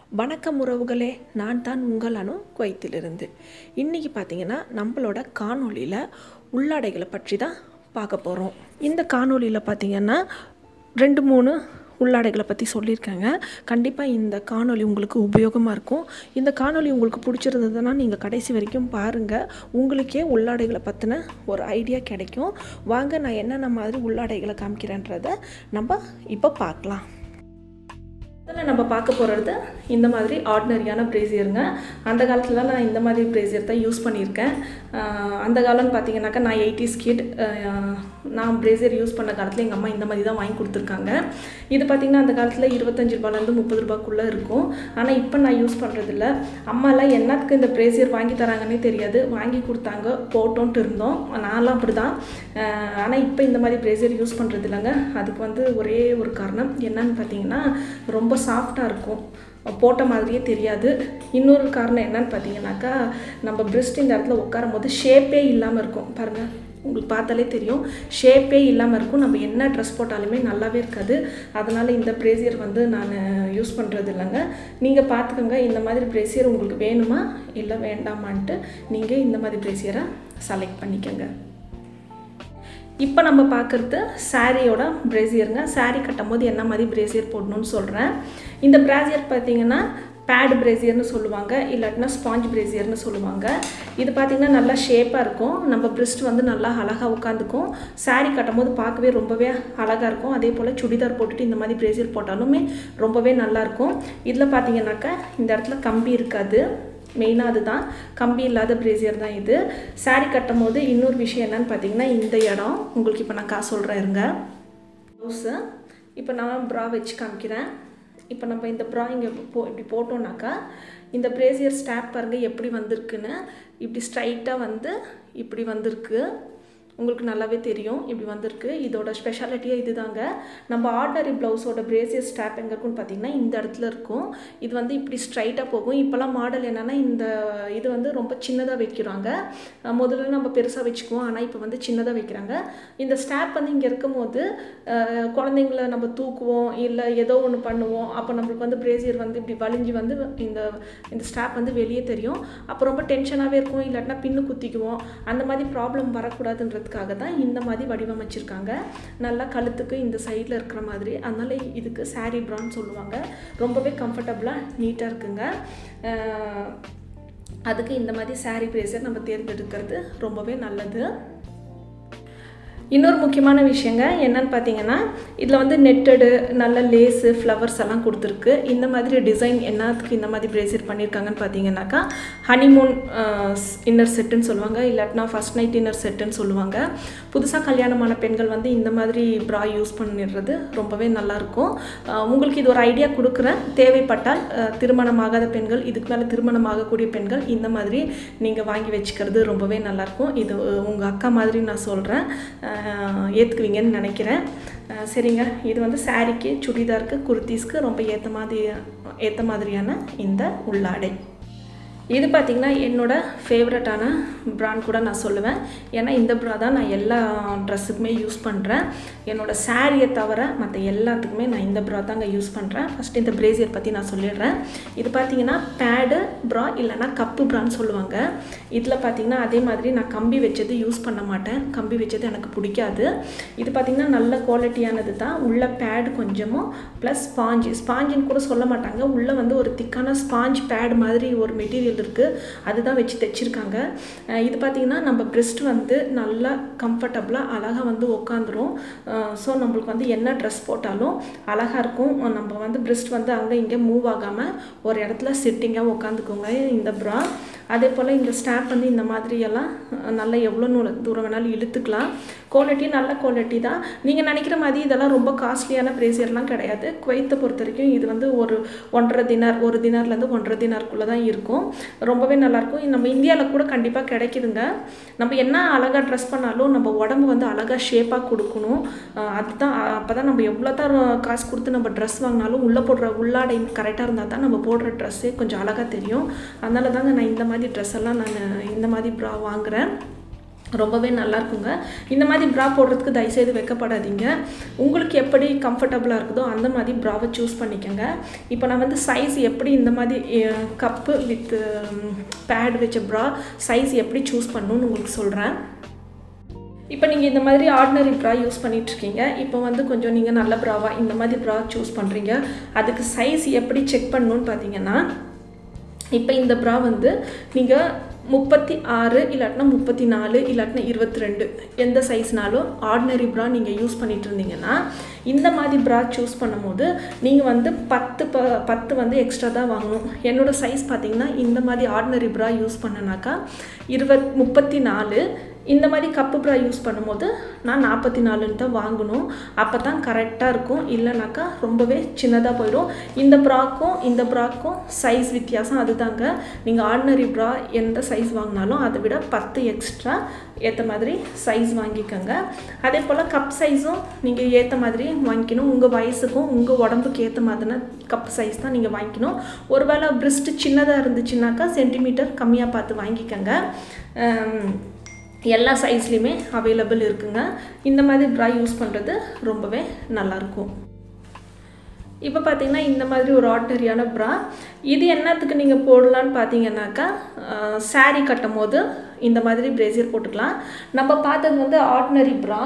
வணக்கம் உறவுகளே நான் தான் உங்கள் அணு குவைத்திலிருந்து இன்றைக்கி பார்த்தீங்கன்னா நம்மளோட காணொளியில் உள்ளாடைகளை பற்றி தான் பார்க்க போகிறோம் இந்த காணொளியில் பார்த்தீங்கன்னா ரெண்டு மூணு உள்ளாடைகளை பற்றி சொல்லியிருக்காங்க கண்டிப்பாக இந்த காணொளி உங்களுக்கு உபயோகமாக இருக்கும் இந்த காணொளி உங்களுக்கு பிடிச்சிருந்ததுன்னா நீங்கள் கடைசி வரைக்கும் பாருங்கள் உங்களுக்கே உள்ளாடைகளை பற்றின ஒரு ஐடியா கிடைக்கும் வாங்க நான் என்னென்ன மாதிரி உள்ளாடைகளை காமிக்கிறேன்றதை நம்ம இப்போ பார்க்கலாம் முதல்ல நம்ம பார்க்க போகிறது இந்த மாதிரி ஆர்டினரியான ப்ரேசியருங்க அந்த காலத்தில் நான் இந்த மாதிரி ப்ரேசியர் தான் யூஸ் பண்ணியிருக்கேன் ஆஹ் அந்த காலம்னு பார்த்தீங்கன்னாக்கா நான் எயிட்டிஸ் கிட் நான் ப்ரேசியர் யூஸ் பண்ண காலத்தில் எங்கள் அம்மா இந்த மாதிரி தான் வாங்கி கொடுத்துருக்காங்க இது பார்த்திங்கன்னா அந்த காலத்தில் இருபத்தஞ்சி ரூபாலேருந்து முப்பது ரூபாய்க்குள்ளே இருக்கும் ஆனால் இப்போ நான் யூஸ் பண்ணுறதில்ல அம்மாலாம் என்னத்துக்கு இந்த ப்ரேசியர் வாங்கி தராங்கன்னே தெரியாது வாங்கி கொடுத்தாங்க போட்டோன்ட்டு இருந்தோம் நான்லாம் அப்படி தான் ஆனால் இப்போ இந்த மாதிரி ப்ரேசியர் யூஸ் பண்ணுறது இல்லைங்க அதுக்கு வந்து ஒரே ஒரு காரணம் என்னன்னு பார்த்தீங்கன்னா ரொம்ப சாஃப்டாக இருக்கும் போட்ட மாதிரியே தெரியாது இன்னொரு காரணம் என்னன்னு பார்த்தீங்கன்னாக்கா நம்ம பிரிஸ்ட் இந்த இடத்துல உட்காரும் போது ஷேப்பே இல்லாமல் இருக்கும் பாருங்கள் உங்களுக்கு பார்த்தாலே தெரியும் ஷேப்பே இல்லாமல் இருக்கும் நம்ம என்ன ட்ரெஸ் போட்டாலுமே நல்லாவே இருக்காது அதனால் இந்த ப்ரேசியர் வந்து நான் யூஸ் பண்ணுறது இல்லைங்க நீங்கள் பார்த்துக்கோங்க இந்த மாதிரி ப்ரேசியர் உங்களுக்கு வேணுமா இல்லை வேண்டாமான்ட்டு நீங்கள் இந்த மாதிரி ப்ரேசியரை செலக்ட் பண்ணிக்கோங்க இப்போ நம்ம பார்க்குறது சாரியோட பிரேசியருங்க சாரீ கட்டும் போது என்ன மாதிரி பிரேசியர் போடணும்னு சொல்கிறேன் இந்த பிரேசியர் பார்த்தீங்கன்னா பேட் பிரேசியர்னு சொல்லுவாங்க இல்லாட்டினா ஸ்பாஞ்ச் பிரேசியர்னு சொல்லுவாங்க இது பார்த்திங்கன்னா நல்லா ஷேப்பாக இருக்கும் நம்ம பிரிஸ்ட் வந்து நல்லா அழகாக உட்காந்துக்கும் சாரீ கட்டும் போது பார்க்கவே ரொம்பவே அழகாக இருக்கும் அதே போல் சுடிதார் போட்டுட்டு இந்த மாதிரி பிரேசியர் போட்டாலுமே ரொம்பவே நல்லாயிருக்கும் இதில் பார்த்தீங்கன்னாக்கா இந்த இடத்துல கம்பி இருக்காது மெயினாக அதுதான் கம்பி இல்லாத பிரேசியர் தான் இது சாரீ கட்டும் போது இன்னொரு விஷயம் என்னன்னு பார்த்தீங்கன்னா இந்த இடம் உங்களுக்கு இப்போ நான் காசு சொல்கிறேன் இருங்க ப்ளவுஸு இப்போ நான் ப்ரா வச்சு காமிக்கிறேன் இப்போ நம்ம இந்த ப்ரா இங்கே போ இப்படி போட்டோம்னாக்கா இந்த பிரேசியர் ஸ்டாப் பாருங்கள் எப்படி வந்திருக்குன்னு இப்படி ஸ்ட்ரைட்டாக வந்து இப்படி வந்திருக்கு உங்களுக்கு நல்லாவே தெரியும் இப்படி வந்திருக்கு இதோட ஸ்பெஷாலிட்டியே இதுதாங்க நம்ம ஆர்டினரி ப்ளவுஸோட பிரேசியர் ஸ்டாப் எங்கே இருக்குன்னு பார்த்தீங்கன்னா இந்த இடத்துல இருக்கும் இது வந்து இப்படி ஸ்ட்ரைட்டாக போகும் இப்போல்லாம் மாடல் என்னென்னா இந்த இது வந்து ரொம்ப சின்னதாக வைக்கிறாங்க முதல்ல நம்ம பெருசாக வச்சுக்குவோம் ஆனால் இப்போ வந்து சின்னதாக வைக்கிறாங்க இந்த ஸ்டாப் வந்து இங்கே இருக்கும் போது குழந்தைங்கள நம்ம தூக்குவோம் இல்லை ஏதோ ஒன்று பண்ணுவோம் அப்போ நம்மளுக்கு வந்து பிரேசியர் வந்து இப்படி வலிஞ்சு வந்து இந்த இந்த ஸ்டாப் வந்து வெளியே தெரியும் அப்போ ரொம்ப டென்ஷனாகவே இருக்கும் இல்லாட்டினா பின்னு குத்திக்குவோம் அந்த மாதிரி ப்ராப்ளம் வரக்கூடாதுன்றது பண்ணுறதுக்காக தான் இந்த மாதிரி வடிவமைச்சிருக்காங்க நல்லா கழுத்துக்கு இந்த சைடில் இருக்கிற மாதிரி அதனால் இதுக்கு சாரீ ப்ரான்னு சொல்லுவாங்க ரொம்பவே கம்ஃபர்டபுளாக நீட்டாக இருக்குங்க அதுக்கு இந்த மாதிரி சாரீ பிரேசர் நம்ம தேர்ந்தெடுக்கிறது ரொம்பவே நல்லது இன்னொரு முக்கியமான விஷயங்க என்னன்னு பார்த்தீங்கன்னா இதில் வந்து நெட்டடு நல்ல லேஸு ஃப்ளவர்ஸ் எல்லாம் கொடுத்துருக்கு இந்த மாதிரி டிசைன் என்னத்துக்கு இந்த மாதிரி பிரேசியர் பண்ணியிருக்காங்கன்னு பார்த்தீங்கன்னாக்கா ஹனிமூன் இன்னர் செட்டுன்னு சொல்லுவாங்க இல்லாட்டினா ஃபஸ்ட் நைட் இன்னர் செட்டுன்னு சொல்லுவாங்க புதுசாக கல்யாணமான பெண்கள் வந்து இந்த மாதிரி ப்ரா யூஸ் பண்ணிடுறது ரொம்பவே நல்லாயிருக்கும் உங்களுக்கு இது ஒரு ஐடியா கொடுக்குறேன் தேவைப்பட்டால் திருமணமாகாத பெண்கள் இதுக்கு மேலே திருமணம் ஆகக்கூடிய பெண்கள் இந்த மாதிரி நீங்கள் வாங்கி வச்சுக்கிறது ரொம்பவே நல்லாயிருக்கும் இது உங்கள் அக்கா மாதிரி நான் சொல்கிறேன் ஏற்றுக்குவீங்கன்னு நினைக்கிறேன் சரிங்க இது வந்து சாரீக்கு சுடிதாருக்கு குர்த்திஸ்க்கு ரொம்ப ஏற்ற மாதிரி ஏற்ற மாதிரியான இந்த உள்ளாடை இது பார்த்திங்கன்னா என்னோடய ஃபேவரட்டான ப்ராண்ட் கூட நான் சொல்லுவேன் ஏன்னா இந்த ப்ரா தான் நான் எல்லா ட்ரெஸ்ஸுக்குமே யூஸ் பண்ணுறேன் என்னோடய சாரியை தவிர மற்ற எல்லாத்துக்குமே நான் இந்த ப்ரா தாங்க யூஸ் பண்ணுறேன் ஃபஸ்ட்டு இந்த பிரேசியர் பற்றி நான் சொல்லிடுறேன் இது பார்த்திங்கன்னா பேடு ப்ரா இல்லைனா கப்பு ப்ரான்னு சொல்லுவாங்க இதில் பார்த்திங்கன்னா அதே மாதிரி நான் கம்பி வச்சது யூஸ் பண்ண மாட்டேன் கம்பி வச்சது எனக்கு பிடிக்காது இது பார்த்திங்கன்னா நல்ல குவாலிட்டியானது தான் உள்ள பேடு கொஞ்சமும் ப்ளஸ் ஸ்பாஞ்சு ஸ்பாஞ்சுன்னு கூட சொல்ல மாட்டாங்க உள்ளே வந்து ஒரு திக்கான ஸ்பாஞ்ச் பேட் மாதிரி ஒரு மெட்டீரியல் இருக்குது அதுதான் வச்சு தைச்சிருக்காங்க இது பார்த்திங்கன்னா நம்ம பிரெஸ்ட் வந்து நல்லா கம்ஃபர்டபுளாக அழகாக வந்து உட்காந்துரும் ஸோ நம்மளுக்கு வந்து என்ன ட்ரெஸ் போட்டாலும் அழகாக இருக்கும் நம்ம வந்து பிரெஸ்ட் வந்து அங்கே இங்கே மூவ் ஆகாமல் ஒரு இடத்துல சிட்டிங்காக உட்காந்துக்கோங்க இந்த ப்ரா அதே போல் இந்த ஸ்டாப் வந்து இந்த மாதிரியெல்லாம் நல்லா எவ்வளோ நூல் தூரம் வேணாலும் இழுத்துக்கலாம் குவாலிட்டி நல்ல குவாலிட்டி தான் நீங்கள் நினைக்கிற மாதிரி இதெல்லாம் ரொம்ப காஸ்ட்லியான ப்ரேசியர்லாம் கிடையாது குவைத்தை பொறுத்த வரைக்கும் இது வந்து ஒரு ஒன்றரை தினார் ஒரு தினார்லேருந்து ஒன்றரை தினாருக்குள்ளே தான் இருக்கும் ரொம்பவே நல்லாயிருக்கும் நம்ம இந்தியாவில் கூட கண்டிப்பாக கிடைக்குதுங்க நம்ம என்ன அழகாக ட்ரெஸ் பண்ணாலும் நம்ம உடம்பு வந்து அழகாக ஷேப்பாக கொடுக்கணும் அதுதான் அப்போ தான் நம்ம எவ்வளோ தான் காசு கொடுத்து நம்ம ட்ரெஸ் வாங்கினாலும் உள்ளே போடுற உள்ளாடை கரெக்டாக இருந்தால் தான் நம்ம போடுற ட்ரெஸ்ஸே கொஞ்சம் அழகாக தெரியும் அதனால தாங்க நான் இந்த மாதிரி ட்ரெஸ் எல்லாம் நான் இந்த மாதிரி ப்ரா வாங்குகிறேன் ரொம்பவே நல்லா இருக்குங்க இந்த மாதிரி ப்ரா போடுறதுக்கு தயவுசெய்து வைக்கப்படாதீங்க உங்களுக்கு எப்படி கம்ஃபர்டபுளாக இருக்குதோ அந்த மாதிரி ப்ராவை சூஸ் பண்ணிக்கோங்க இப்போ நான் வந்து சைஸ் எப்படி இந்த மாதிரி கப்பு வித் பேட் வச்ச ப்ரா சைஸ் எப்படி சூஸ் பண்ணணும்னு உங்களுக்கு சொல்கிறேன் இப்போ நீங்கள் இந்த மாதிரி ஆர்டினரி ப்ரா யூஸ் பண்ணிகிட்ருக்கீங்க இப்போ வந்து கொஞ்சம் நீங்கள் நல்ல ப்ராவா இந்த மாதிரி ப்ரா சூஸ் பண்ணுறீங்க அதுக்கு சைஸ் எப்படி செக் பண்ணணும்னு பார்த்தீங்கன்னா இப்போ இந்த ப்ரா வந்து நீங்கள் முப்பத்தி ஆறு இல்லாட்டினா முப்பத்தி நாலு இல்லாட்டினா இருபத்தி ரெண்டு எந்த சைஸ்னாலும் ஆர்டினரி ப்ரா நீங்கள் யூஸ் பண்ணிட்டு இருந்தீங்கன்னா இந்த மாதிரி ப்ரா சூஸ் பண்ணும்போது நீங்கள் வந்து பத்து ப பத்து வந்து எக்ஸ்ட்ரா தான் வாங்கணும் என்னோடய சைஸ் பார்த்தீங்கன்னா இந்த மாதிரி ஆர்டினரி ப்ரா யூஸ் பண்ணனாக்கா இருபத் முப்பத்தி நாலு இந்த மாதிரி கப்பு ப்ரா யூஸ் பண்ணும்போது நான் நாற்பத்தி நாலுன்னு தான் வாங்கணும் அப்போ தான் கரெக்டாக இருக்கும் இல்லைனாக்கா ரொம்பவே சின்னதாக போயிடும் இந்த ப்ராக்கும் இந்த ப்ராக்கும் சைஸ் வித்தியாசம் அதுதாங்க நீங்கள் ஆர்டினரி ப்ரா எந்த சைஸ் வாங்கினாலும் அதை விட பத்து எக்ஸ்ட்ரா ஏற்ற மாதிரி சைஸ் வாங்கிக்கோங்க அதே போல் கப் சைஸும் நீங்கள் ஏற்ற மாதிரி வாங்கிக்கணும் உங்கள் வயசுக்கும் உங்கள் உடம்புக்கு ஏற்ற மாதிரினா கப் சைஸ் தான் நீங்கள் வாங்கிக்கணும் ஒருவேளை பிரிஸ்ட்டு சின்னதாக இருந்துச்சுனாக்கா சென்டிமீட்டர் கம்மியாக பார்த்து வாங்கிக்கோங்க எல்லா சைஸ்லேயுமே அவைலபிள் இருக்குங்க இந்த மாதிரி ப்ரா யூஸ் பண்ணுறது ரொம்பவே நல்லாயிருக்கும் இப்போ பார்த்தீங்கன்னா இந்த மாதிரி ஒரு ஆர்டினரியான ப்ரா இது என்னத்துக்கு நீங்கள் போடலான்னு பார்த்தீங்கன்னாக்கா சாரீ கட்டும் போது இந்த மாதிரி பிரேசியர் போட்டுக்கலாம் நம்ம பார்த்தது வந்து ஆர்டினரி ப்ரா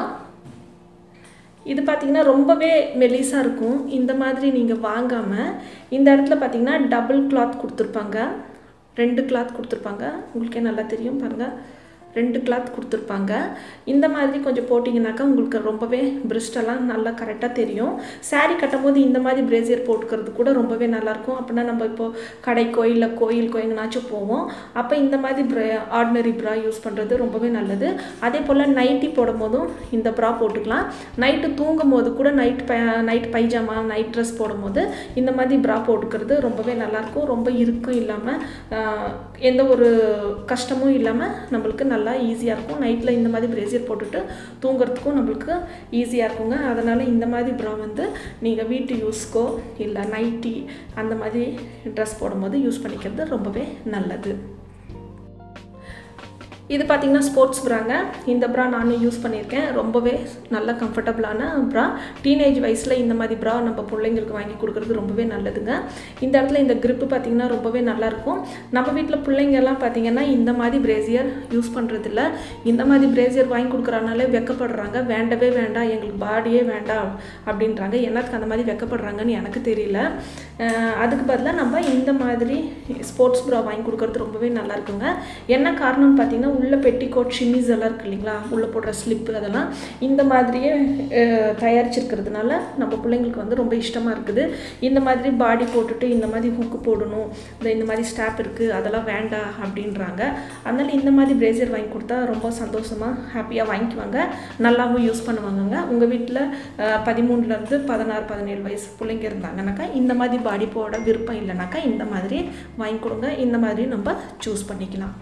இது பார்த்திங்கன்னா ரொம்பவே மெலிசாக இருக்கும் இந்த மாதிரி நீங்கள் வாங்காமல் இந்த இடத்துல பார்த்தீங்கன்னா டபுள் கிளாத் கொடுத்துருப்பாங்க ரெண்டு கிளாத் கொடுத்துருப்பாங்க உங்களுக்கே நல்லா தெரியும் பாருங்கள் ரெண்டு கிளாத் கொடுத்துருப்பாங்க இந்த மாதிரி கொஞ்சம் போட்டிங்கனாக்கா உங்களுக்கு ரொம்பவே பிரிஸ்டெல்லாம் நல்லா கரெக்டாக தெரியும் சாரீ கட்டும்போது இந்த மாதிரி பிரேசியர் போட்டுக்கிறது கூட ரொம்பவே நல்லாயிருக்கும் அப்படின்னா நம்ம இப்போது கடைக்கோ இல்லை கோயிலுக்கோ எங்கேனாச்சும் போவோம் அப்போ இந்த மாதிரி ப்ரா ஆர்டினரி ப்ரா யூஸ் பண்ணுறது ரொம்பவே நல்லது அதே போல் நைட்டி போடும் போதும் இந்த ப்ரா போட்டுக்கலாம் நைட்டு தூங்கும் போது கூட நைட் ப நைட் பைஜாமா நைட் ட்ரெஸ் போடும்போது இந்த மாதிரி ப்ரா போட்டுக்கிறது ரொம்பவே நல்லாயிருக்கும் ரொம்ப இருக்கும் இல்லாமல் எந்த ஒரு கஷ்டமும் இல்லாமல் நம்மளுக்கு நல்லா நல்லா ஈஸியாக இருக்கும் நைட்டில் இந்த மாதிரி பிரேசியர் போட்டுட்டு தூங்குறதுக்கும் நம்மளுக்கு ஈஸியாக இருக்குங்க அதனால் இந்த மாதிரி ப்ரா வந்து நீங்கள் வீட்டு யூஸ்க்கோ இல்லை நைட்டி அந்த மாதிரி ட்ரெஸ் போடும்போது யூஸ் பண்ணிக்கிறது ரொம்பவே நல்லது இது பார்த்திங்கன்னா ஸ்போர்ட்ஸ் ப்ராங்க இந்த ப்ரா நானும் யூஸ் பண்ணியிருக்கேன் ரொம்பவே நல்ல கம்ஃபர்டபுளான ப்ரா டீனேஜ் வயசில் இந்த மாதிரி ப்ரா நம்ம பிள்ளைங்களுக்கு வாங்கி கொடுக்குறது ரொம்பவே நல்லதுங்க இந்த இடத்துல இந்த grip பார்த்திங்கன்னா ரொம்பவே நல்லாயிருக்கும் நம்ம வீட்டில் பிள்ளைங்கெல்லாம் பார்த்திங்கன்னா இந்த மாதிரி பிரேசியர் யூஸ் பண்ணுறதில்ல இந்த மாதிரி பிரேசியர் வாங்கி கொடுக்குறனாலே வெக்கப்படுறாங்க வேண்டவே வேண்டாம் எங்களுக்கு பாடியே வேண்டாம் அப்படின்றாங்க என்னத்துக்கு அந்த மாதிரி வெக்கப்படுறாங்கன்னு எனக்கு தெரியல அஹ் அதுக்கு பதிலாக நம்ம இந்த மாதிரி ஸ்போர்ட்ஸ் ப்ரா வாங்கி கொடுக்குறது ரொம்பவே நல்லா இருக்குங்க என்ன காரணம்னு பார்த்தீங்கன்னா உள்ள பெட்டிகோட் ஷிமிஸ் எல்லாம் இருக்கு இல்லைங்களா உள்ளே போடுற ஸ்லிப்பு அதெல்லாம் இந்த மாதிரியே அஹ், தயாரிச்சிருக்கிறதுனால நம்ம பிள்ளைங்களுக்கு வந்து ரொம்ப இஷ்டமாக இருக்குது இந்த மாதிரி பாடி போட்டுட்டு இந்த மாதிரி ஹுக்கு போடணும் இந்த இந்த மாதிரி ஸ்டாப் இருக்குது அதெல்லாம் வேண்டாம் அப்படின்றாங்க அதனால் இந்த மாதிரி பிரேசியர் வாங்கி கொடுத்தா ரொம்ப சந்தோஷமாக ஹாப்பியாக வாங்கிக்குவாங்க நல்லாவும் யூஸ் பண்ணுவாங்கங்க உங்கள் வீட்டில் பதிமூணுலேருந்து பதினாறு பதினேழு வயசு பிள்ளைங்க இருந்தாங்கனாக்கா இந்த மாதிரி பாடி போட விருப்பம் இல்லைனாக்கா இந்த மாதிரி வாங்கி கொடுங்க இந்த மாதிரி நம்ம சூஸ் பண்ணிக்கலாம்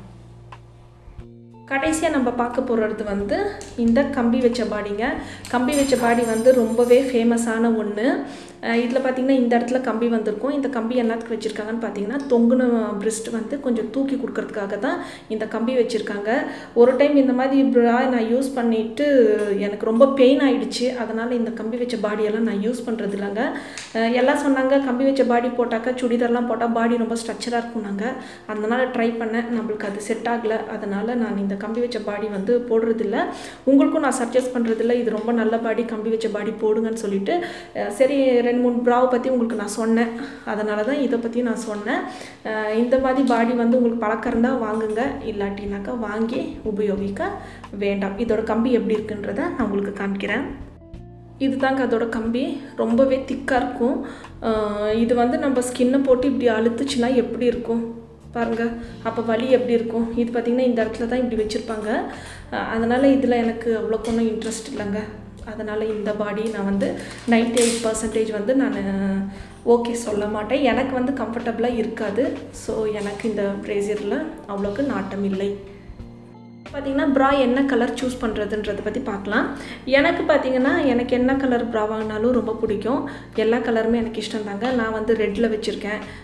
கடைசியாக நம்ம பார்க்க போகிறது வந்து இந்த கம்பி வச்ச பாடிங்க கம்பி வச்ச பாடி வந்து ரொம்பவே ஃபேமஸான ஒன்று இதில் பார்த்திங்கன்னா இந்த இடத்துல கம்பி வந்திருக்கும் இந்த கம்பி என்னத்துக்கு வச்சுருக்காங்கன்னு பார்த்தீங்கன்னா தொங்குன பிரிஸ்ட் வந்து கொஞ்சம் தூக்கி கொடுக்கறதுக்காக தான் இந்த கம்பி வச்சுருக்காங்க ஒரு டைம் இந்த மாதிரி bra நான் யூஸ் பண்ணிவிட்டு எனக்கு ரொம்ப பெயின் ஆயிடுச்சு அதனால் இந்த கம்பி வச்ச பாடியெல்லாம் நான் யூஸ் பண்ணுறது இல்லைங்க அஹ் எல்லாம் சொன்னாங்க கம்பி வச்ச பாடி போட்டாக்கா சுடிதார்லாம் போட்டால் பாடி ரொம்ப ஸ்ட்ரக்சராக இருக்கும்னாங்க அதனால் ட்ரை பண்ணேன் நம்மளுக்கு அது செட் ஆகலை அதனால் நான் இந்த கம்பி வச்ச பாடி வந்து போடுறதில்ல உங்களுக்கும் நான் சஜஸ்ட் பண்ணுறதில்ல இது ரொம்ப நல்ல பாடி கம்பி வச்ச பாடி போடுங்கன்னு சொல்லிட்டு அஹ் சரி ரெண்டு மூணு ப்ராவை பற்றி உங்களுக்கு நான் சொன்னேன் அதனால தான் இதை பற்றி நான் சொன்னேன் அஹ் இந்த மாதிரி பாடி வந்து உங்களுக்கு பழக்கம் இருந்தால் வாங்குங்க இல்லாட்டினாக்கா வாங்கி உபயோகிக்க வேண்டாம் இதோட கம்பி எப்படி இருக்குன்றதை நான் உங்களுக்கு காமிக்கிறேன் இது தாங்க அதோட கம்பி ரொம்பவே திக்காக இருக்கும் அஹ் இது வந்து நம்ம ஸ்கின்னை போட்டு இப்படி அழுத்துச்சுன்னா எப்படி இருக்கும் பாருங்க அப்போ வலி எப்படி இருக்கும் இது பார்த்திங்கன்னா இந்த இடத்துல தான் இப்படி வச்சுருப்பாங்க அதனால் இதில் எனக்கு அவ்வளோக்கு ஒன்றும் இன்ட்ரெஸ்ட் இல்லைங்க அதனால் இந்த பாடி நான் வந்து நைன்டி எயிட் பர்சன்டேஜ் வந்து நான் ஓகே சொல்ல மாட்டேன் எனக்கு வந்து கம்ஃபர்டபுளாக இருக்காது ஸோ எனக்கு இந்த ப்ரேசியரில் அவ்வளோக்கு நாட்டம் இல்லை பார்த்தீங்கன்னா ப்ரா என்ன கலர் சூஸ் பண்ணுறதுன்றதை பற்றி பார்க்கலாம் எனக்கு பார்த்தீங்கன்னா எனக்கு என்ன கலர் ப்ரா வாங்கினாலும் ரொம்ப பிடிக்கும் எல்லா கலருமே எனக்கு இஷ்டம் தாங்க நான் வந்து ரெட்டில் வச்சுருக்கேன்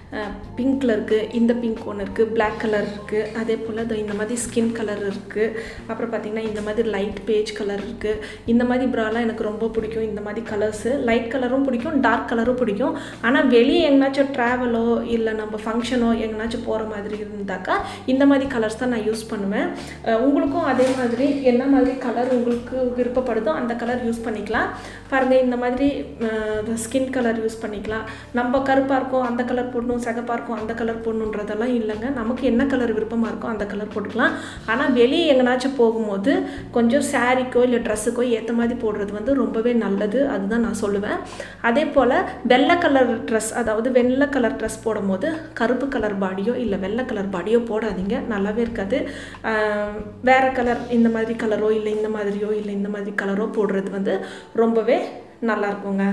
பிங்க்கில் இருக்குது இந்த பிங்க் ஒன்று இருக்குது பிளாக் கலர் இருக்குது அதே போல் இதோ இந்த மாதிரி ஸ்கின் கலர் இருக்குது அப்புறம் பார்த்திங்கன்னா இந்த மாதிரி லைட் பேஜ் கலர் இருக்குது இந்த மாதிரி ப்ராலாம் எனக்கு ரொம்ப பிடிக்கும் இந்த மாதிரி கலர்ஸு லைட் கலரும் பிடிக்கும் டார்க் கலரும் பிடிக்கும் ஆனால் வெளியே எங்கேனாச்சும் ட்ராவலோ இல்லை நம்ம ஃபங்க்ஷனோ எங்கேனாச்சும் போகிற மாதிரி இருந்தாக்கா இந்த மாதிரி கலர்ஸ் தான் நான் யூஸ் பண்ணுவேன் அஹ் உங்களுக்கும் அதே மாதிரி என்ன மாதிரி கலர் உங்களுக்கு விருப்பப்படுதோ அந்த கலர் யூஸ் பண்ணிக்கலாம் பாருங்கள் இந்த மாதிரி ஸ்கின் கலர் யூஸ் பண்ணிக்கலாம் நம்ம கருப்பாக இருக்கோம் அந்த கலர் போடணும் சிகப்பாக இருக்கும் அந்த கலர் போடணுன்றதெல்லாம் இல்லைங்க நமக்கு என்ன கலர் விருப்பமாக இருக்கோ அந்த கலர் போட்டுக்கலாம் ஆனால் வெளியே எங்கேனாச்சும் போகும்போது கொஞ்சம் சாரீக்கோ இல்லை ட்ரெஸ்ஸுக்கோ ஏற்ற மாதிரி போடுறது வந்து ரொம்பவே நல்லது அதுதான் நான் சொல்லுவேன் அதே போல் வெள்ளை கலர் ட்ரெஸ் அதாவது வெள்ளை கலர் ட்ரெஸ் போடும்போது கருப்பு கலர் பாடியோ இல்லை வெள்ளை கலர் பாடியோ போடாதீங்க நல்லாவே இருக்காது ஆஹ் வேற கலர் இந்த மாதிரி கலரோ இல்லை இந்த மாதிரியோ இல்லை இந்த மாதிரி கலரோ போடுறது வந்து ரொம்பவே நல்லா இருக்குங்க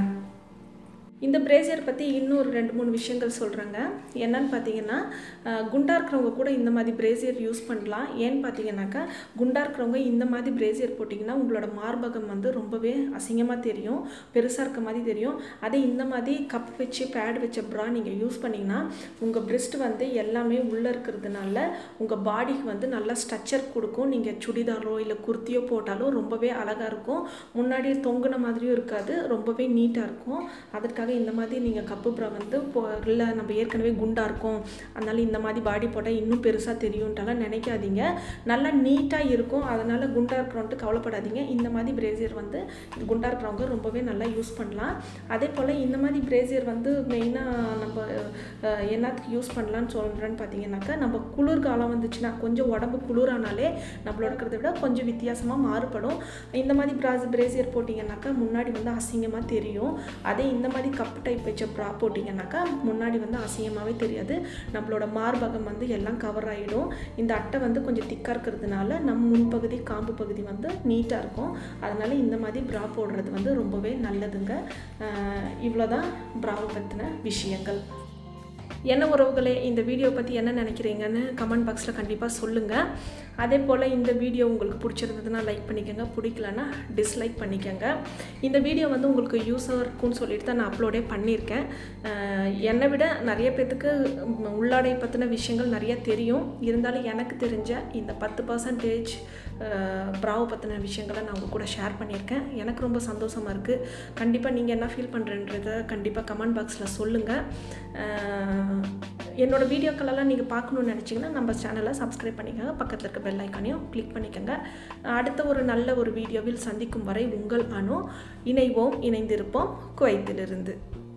இந்த பிரேசியர் பற்றி இன்னும் ஒரு ரெண்டு மூணு விஷயங்கள் சொல்கிறேங்க என்னன்னு பார்த்தீங்கன்னா அஹ், குண்டா இருக்கிறவங்க கூட இந்த மாதிரி பிரேசியர் யூஸ் பண்ணலாம் ஏன்னு பார்த்தீங்கன்னாக்கா குண்டா இருக்கிறவங்க இந்த மாதிரி பிரேசியர் போட்டிங்கன்னா உங்களோட மார்பகம் வந்து ரொம்பவே அசிங்கமாக தெரியும் பெருசாக இருக்க மாதிரி தெரியும் அதே இந்த மாதிரி கப் வச்சு பேட் வச்ச ப்ரா நீங்கள் யூஸ் பண்ணிங்கன்னா உங்கள் பிரெஸ்ட் வந்து எல்லாமே உள்ளே இருக்கிறதுனால உங்கள் பாடிக்கு வந்து நல்லா ஸ்ட்ரக்சர் கொடுக்கும் நீங்கள் சுடிதாரோ இல்லை குர்த்தியோ போட்டாலும் ரொம்பவே அழகாக இருக்கும் முன்னாடி தொங்குன மாதிரியும் இருக்காது ரொம்பவே நீட்டாக இருக்கும் அதற்காக இந்த மாதிரி நீங்கள் கப்பு ப்ரா வந்து இப்போ இல்லை நம்ம ஏற்கனவே குண்டாக இருக்கோம் அதனால இந்த மாதிரி பாடி போட்டால் இன்னும் பெருசாக தெரியும்ட்டாலாம் நினைக்காதீங்க நல்லா நீட்டாக இருக்கும் அதனால் குண்டாக இருக்கிறவன்ட்டு கவலைப்படாதீங்க இந்த மாதிரி பிரேசியர் வந்து குண்டாக இருக்கிறவங்க ரொம்பவே நல்லா யூஸ் பண்ணலாம் அதே போல் இந்த மாதிரி பிரேசியர் வந்து மெயினாக நம்ம அஹ், என்னத்துக்கு யூஸ் பண்ணலான்னு சொல்கிறேன்னு பார்த்தீங்கன்னாக்கா நம்ம குளிர்காலம் வந்துச்சுன்னா கொஞ்சம் உடம்பு குளிரானாலே நம்மளோட இருக்கிறத விட கொஞ்சம் வித்தியாசமாக மாறுபடும் இந்த மாதிரி பிராஸ் பிரேசியர் போட்டிங்கன்னாக்கா முன்னாடி வந்து அசிங்கமாக தெரியும் அதே இந்த மாதிரி கப் டைப் வச்ச ப்ரா போட்டிங்கன்னாக்கா முன்னாடி வந்து அசிங்கமாகவே தெரியாது நம்மளோட மார்பகம் வந்து எல்லாம் கவர் ஆகிடும் இந்த அட்டை வந்து கொஞ்சம் திக்காக இருக்கிறதுனால நம்ம முன்பகுதி காம்பு பகுதி வந்து நீட்டாக இருக்கும் அதனால் இந்த மாதிரி ப்ரா போடுறது வந்து ரொம்பவே நல்லதுங்க இவ்வளோதான் ப்ராவை பற்றின விஷயங்கள் என்ன உறவுகளே இந்த வீடியோ பற்றி என்ன நினைக்கிறீங்கன்னு கமெண்ட் பாக்ஸில் கண்டிப்பாக சொல்லுங்கள் அதே போல் இந்த வீடியோ உங்களுக்கு பிடிச்சிருந்ததுன்னா லைக் பண்ணிக்கோங்க பிடிக்கலன்னா டிஸ்லைக் பண்ணிக்கோங்க இந்த வீடியோ வந்து உங்களுக்கு யூஸாக இருக்கும்னு சொல்லிட்டு தான் நான் அப்லோடே பண்ணியிருக்கேன் அஹ் என்னை விட நிறைய பேர்த்துக்கு ம், உள்ளாடை பற்றின விஷயங்கள் நிறைய தெரியும் இருந்தாலும் எனக்கு தெரிஞ்ச இந்த பத்து பர்சன்டேஜ் ப்ராவை பற்றின விஷயங்களை நான் உங்கள் கூட ஷேர் பண்ணியிருக்கேன் எனக்கு ரொம்ப சந்தோஷமாக இருக்குது கண்டிப்பாக நீங்கள் என்ன ஃபீல் பண்ணுறன்றத கண்டிப்பாக கமெண்ட் பாக்ஸில் சொல்லுங்கள் அஹ் என்னோட வீடியோக்களெல்லாம் நீங்கள் பார்க்கணுன்னு நினச்சிங்கன்னா நம்ம சேனலை சப்ஸ்கிரைப் பண்ணிக்கோங்க பக்கத்தில் இருக்க பெல் ஐக்கானையும் கிளிக் பண்ணிக்கோங்க அடுத்த ஒரு நல்ல ஒரு வீடியோவில் சந்திக்கும் வரை உங்கள் அணு இணைவோம் இணைந்திருப்போம் குவைத்திலிருந்து